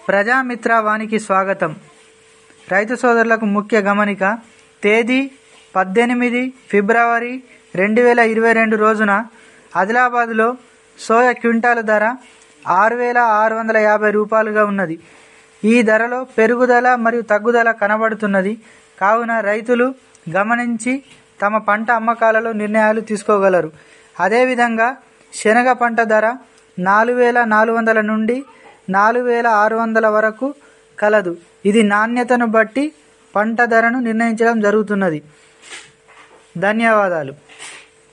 ప్రజామిత్ర వానికి స్వాగతం రైతు సోదరులకు ముఖ్య గమనిక తేదీ పద్దెనిమిది ఫిబ్రవరి రెండు వేల ఇరవై రెండు రోజున ఆదిలాబాద్లో సోయా క్వింటాలు ధర ఆరు వేల ఆరు వందల యాభై రూపాయలుగా ఉన్నది ఈ ధరలో పెరుగుదల మరియు తగ్గుదల కనబడుతున్నది కావున రైతులు గమనించి తమ పంట అమ్మకాలలో నిర్ణయాలు తీసుకోగలరు అదేవిధంగా శనగ పంట ధర నాలుగు వేల నాలుగు వందల నుండి నాలుగు వేల ఆరు వందల వరకు కలదు ఇది నాణ్యతను బట్టి పంట ధరను నిర్ణయించడం జరుగుతున్నది ధన్యవాదాలు